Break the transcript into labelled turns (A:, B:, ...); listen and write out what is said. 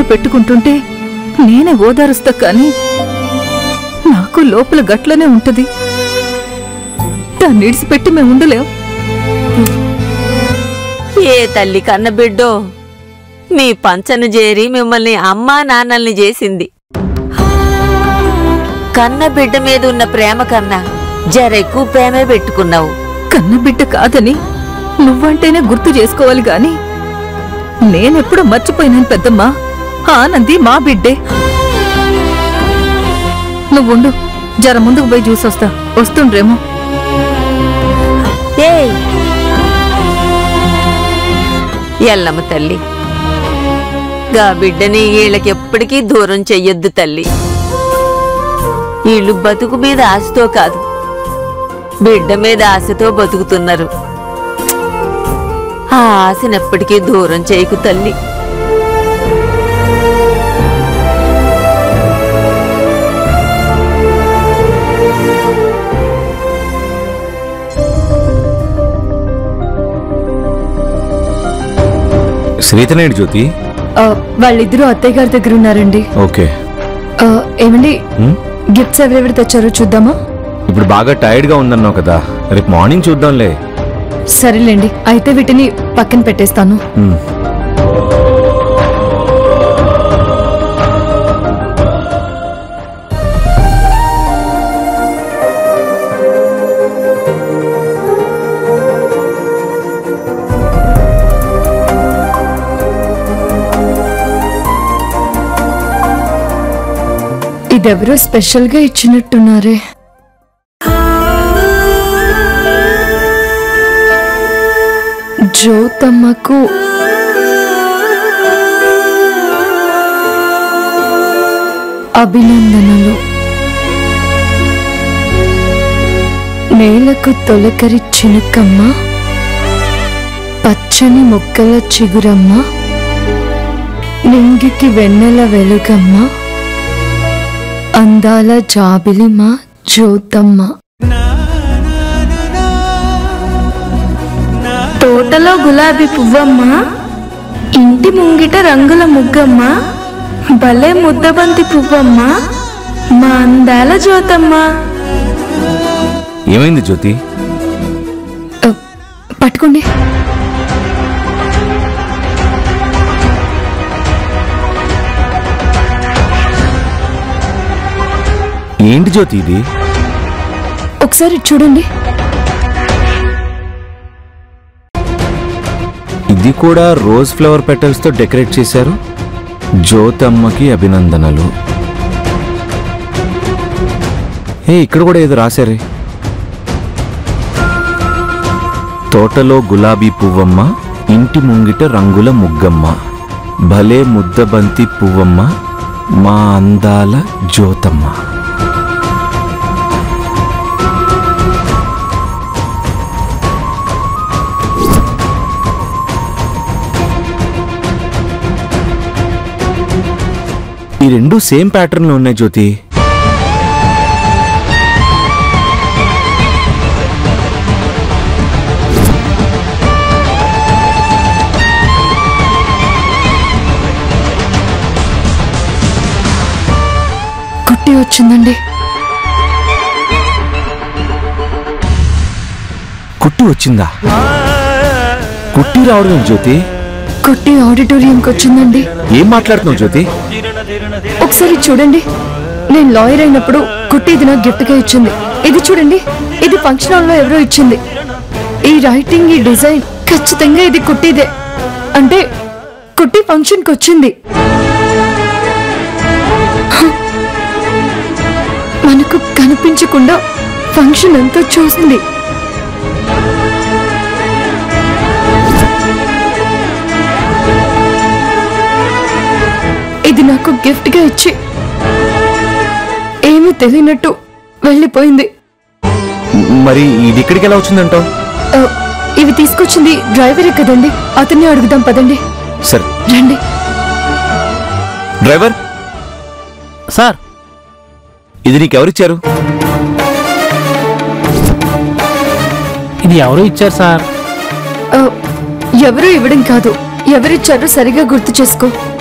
A: పెట్టుకుంటుంటే నేనే ఓదారుస్తా కానీ నాకు లోపల గట్లనే ఉంటది దాన్ని ఇడిసిపెట్టి మేము ఉండలేం
B: ఏ తల్లి కన్న బిడ్డో మీ పంచను చేరి మిమ్మల్ని అమ్మా నాన్నల్ని చేసింది కన్న బిడ్డ మీద ఉన్న ప్రేమ కన్నా జరెక్కువ ప్రేమే పెట్టుకున్నావు
A: కన్న బిడ్డ కాదని నువ్వంటేనే గుర్తు చేసుకోవాలి గాని నేనెప్పుడు మర్చిపోయినాను పెద్దమ్మా ఆనంది మా బిడ్డే నువ్వుండు జర ముందుకు పోయి చూసొస్తా వస్తుండ్రేమో
B: ఏయ్ ఎల్లమ్మ తల్లి గా బిడ్డని వీళ్ళకెప్పటికీ దూరం చెయ్యొద్దు తల్లి వీళ్ళు బతుకు మీద ఆశతో కాదు బిడ్డ మీద ఆశతో బతుకుతున్నారు ఆ ఆశనెప్పటికీ దూరం చేయకు తల్లి
C: శ్రీతనేడు జ్యోతి
D: ఆ, వాళ్ళిద్దరూ అత్తయ్య గారి దగ్గర ఉన్నారండి
C: ఓకే
D: ఆ, ఏమండి
C: ఉమ్,
D: గిఫ్ట్స్ ఎవరెవరు తెచ్చారో చూద్దామా
C: ఇప్పుడు బాగా టైర్డ్ గా ఉందన్నావు కదా రేపు మార్నింగ్ చూద్దాంలే
D: సరేలేండి అయితే వీటిని పక్కన పెట్టేస్తాను
C: ఉమ్.
D: ఇదెవరో స్పెషల్ గా ఇచ్చినట్టున్నారే జ్యోతమ్మకు అభినందనలు నేలకు తొలకరి చినుకమ్మ పచ్చని మొక్కల చిగురమ్మ నింగికి వెన్నెల వెలుగమ్మ అందాల జాబిలిమ జ్యోతమ్మ
E: తోటలో గులాబీ పువ్వమ్మ ఇంటి ముంగిట రంగుల ముగ్గమ్మ భలే ముద్దబంతి పువ్వమ్మ మా అందాల జ్యోతమ్మ
C: ఏమైంది జ్యోతి
D: అ, పట్టుకోండి
C: ఏంటి జ్యోతి ఇది
D: ఒకసారి చూడండి
C: ఇది కూడా రోజ్ ఫ్లవర్ పెటల్స్ తో డెకరేట్ చేశారు జ్యోతమ్మకి అభినందనలు ఏ ఇక్కడ కూడా ఏదో రాశారే తోటలో గులాబీ పువ్వమ్మ ఇంటి ముంగిట రంగుల ముగ్గమ్మ భలే ముద్దబంతి పువ్వమ్మ మా అందాల జ్యోతమ్మ ఈ రెండు సేమ్ ప్యాటర్న్ లో ఉన్నాయి జ్యోతి
D: కుట్టి వచ్చిందండి
C: కుట్టి వచ్చిందా కుట్టి రావడం ఏంటి జ్యోతి
D: కుట్టి ఆడిటోరియంకి వచ్చిందండి
C: ఏం మాట్లాడుతున్నావు జ్యోతి
D: ఒకసారి చూడండి నేను లాయర్ అయినప్పుడు కుట్టి ఇది నాకు గిఫ్ట్ గా ఇచ్చింది ఇది చూడండి ఇది ఫంక్షన్ హాల్ లో ఎవరో ఇచ్చింది ఈ రైటింగ్ ఈ డిజైన్ ఖచ్చితంగా ఇది కుట్టిదే అంటే కుట్టి ఫంక్షన్ కి వచ్చింది హ! మనకు కనిపించకుండా ఫంక్షన్ అంతా చూసింది ఇది నాకు గిఫ్ట్ గా ఇచ్చి ఏమీ తెలియనట్టు వెళ్ళిపోయింది
C: మరి ఇది ఇక్కడికి ఎలా వచ్చిందంటావు
D: ఆ, ఇవి తీసుకొచ్చింది డ్రైవరే కదండి అతన్ని అడుగుదాం పదండి
C: సరే
D: రండి
C: డ్రైవర్
F: సార్
C: ఇది నీకెవరిచ్చారు
F: ఇది ఎవరు ఇచ్చారు సార్
D: ఆ, ఎవరు ఇవ్వడం కాదు ఎవరిచ్చారో సరిగా గుర్తు చేసుకో